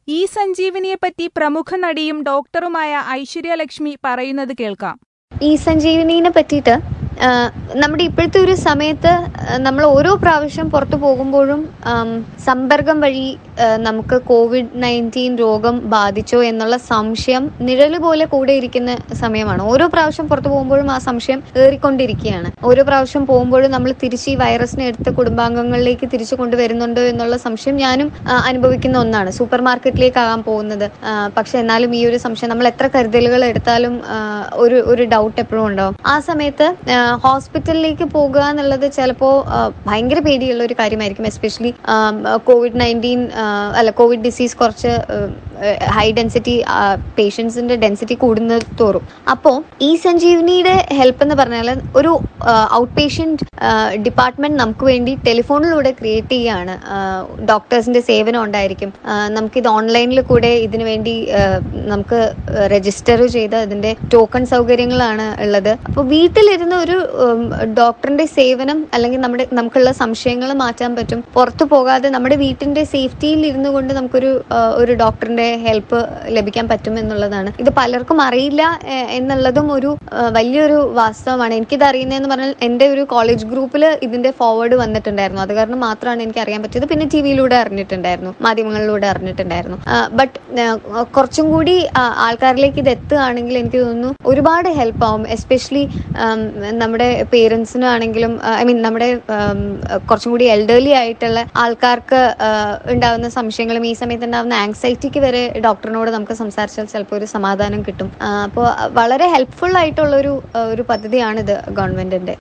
ഈ സഞ്ജീവനിയെപ്പറ്റി പ്രമുഖ നടിയും ഡോക്ടറുമായ ഐശ്വര്യലക്ഷ്മി പറയുന്നത് കേൾക്കാം ഈ സഞ്ജീവനീനെ പറ്റിയിട്ട് ആ, നമ്മുടെ ഇപ്പോഴത്തെ ഒരു സമയത്ത് നമ്മൾ ഓരോ പ്രാവശ്യം പുറത്തു പോകുമ്പോഴും ആം, സമ്പർക്കം വഴി ആ, നമുക്ക് കോവിഡ് നയൻറ്റീൻ രോഗം ബാധിച്ചോ എന്നുള്ള സംശയം നിഴല് പോലെ കൂടെ ഇരിക്കുന്ന സമയമാണ് ഓരോ പ്രാവശ്യം പുറത്തു പോകുമ്പോഴും ആ സംശയം ഏറിക്കൊണ്ടിരിക്കുകയാണ് ഓരോ പ്രാവശ്യം പോകുമ്പോഴും നമ്മൾ തിരിച്ച് ഈ വൈറസിനെ എടുത്ത് കുടുംബാംഗങ്ങളിലേക്ക് തിരിച്ചു കൊണ്ടുവരുന്നുണ്ടോ എന്നുള്ള സംശയം ഞാനും ആ, അനുഭവിക്കുന്ന ഒന്നാണ് സൂപ്പർ മാർക്കറ്റിലേക്കാകാൻ പോകുന്നത് ആ, പക്ഷെ എന്നാലും ഈ ഒരു സംശയം നമ്മൾ എത്ര കരുതലുകൾ എടുത്താലും ആ, ഒരു ഒരു ഡൗട്ട് എപ്പോഴും ഉണ്ടാവും ആ സമയത്ത് ആ, ഹോസ്പിറ്റലിലേക്ക് പോകുക എന്നുള്ളത് ചിലപ്പോൾ ഭയങ്കര പേടിയുള്ള ഒരു കാര്യമായിരിക്കും എസ്പെഷ്യലി കോവിഡ് നയൻറ്റീൻ അല്ല കോവിഡ് ഡിസീസ് കുറച്ച് ഹൈ ഡെൻസിറ്റി പേഷ്യൻസിന്റെ ഡെൻസിറ്റി കൂടുന്നത് തോറും അപ്പോൾ ഈ സഞ്ജീവനിയുടെ ഹെൽപ്പ് എന്ന് പറഞ്ഞാൽ ഒരു ഔട്ട് പേഷ്യന്റ് ഡിപ്പാർട്ട്മെന്റ് നമുക്ക് വേണ്ടി ടെലിഫോണിലൂടെ ക്രിയേറ്റ് ചെയ്യുകയാണ് ഡോക്ടേഴ്സിന്റെ സേവനം ഉണ്ടായിരിക്കും ആ, നമുക്കിത് ഓൺലൈനിൽ കൂടെ ഇതിനു വേണ്ടി ആ, നമുക്ക് രജിസ്റ്റർ ചെയ്ത് ഇതിന്റെ ടോക്കൺ സൗകര്യങ്ങളാണ് ഉള്ളത് അപ്പോൾ വീട്ടിലിരുന്ന് ഒരു ഉം, ഡോക്ടറിന്റെ സേവനം അല്ലെങ്കിൽ നമ്മുടെ നമുക്കുള്ള സംശയങ്ങൾ മാറ്റാൻ പറ്റും പുറത്തു പോകാതെ നമ്മുടെ വീട്ടിന്റെ സേഫ്റ്റിയിൽ ഇരുന്നു കൊണ്ട് നമുക്കൊരു ആ, ഒരു ഡോക്ടറിന്റെ ഹെൽപ്പ് ലഭിക്കാൻ പറ്റും എന്നുള്ളതാണ് ഇത് പലർക്കും അറിയില്ല എ, എന്നുള്ളതും ഒരു ആ, വലിയൊരു വാസ്തവമാണ് എനിക്കിത് അറിയുന്നതെന്ന് പറഞ്ഞാൽ എൻ്റെ ഒരു കോളേജ് ഗ്രൂപ്പിൽ ഇതിന്റെ ഫോർവേഡ് വന്നിട്ടുണ്ടായിരുന്നു അത് കാരണം മാത്രമാണ് എനിക്ക് അറിയാൻ പറ്റിയത് പിന്നെ ടി വിയിലൂടെ അറിഞ്ഞിട്ടുണ്ടായിരുന്നു മാധ്യമങ്ങളിലൂടെ അറിഞ്ഞിട്ടുണ്ടായിരുന്നു ബട്ട് കുറച്ചും കൂടി ആ, ആൾക്കാരിലേക്ക് ഇത് എത്തുകയാണെങ്കിൽ എനിക്ക് തോന്നുന്നു ഒരുപാട് ഹെൽപ്പ് ആവും എസ്പെഷ്യലി നമ്മുടെ പേരൻസിനാണെങ്കിലും ഐ മീൻ നമ്മുടെ ഉം, കുറച്ചും കൂടി എൽഡർലി ആയിട്ടുള്ള ആൾക്കാർക്ക് ആ, ഉണ്ടാകുന്ന സംശയങ്ങളും ഈ സമയത്ത് ഉണ്ടാകുന്ന ആങ്സൈറ്റിക്ക് വരെ ഡോക്ടറിനോട് നമുക്ക് സംസാരിച്ചാൽ ചിലപ്പോൾ ഒരു സമാധാനം കിട്ടും അപ്പോൾ വളരെ ഹെൽപ്ഫുൾ ആയിട്ടുള്ള ഒരു ഒരു പദ്ധതിയാണിത് ഗവൺമെന്റിന്റെ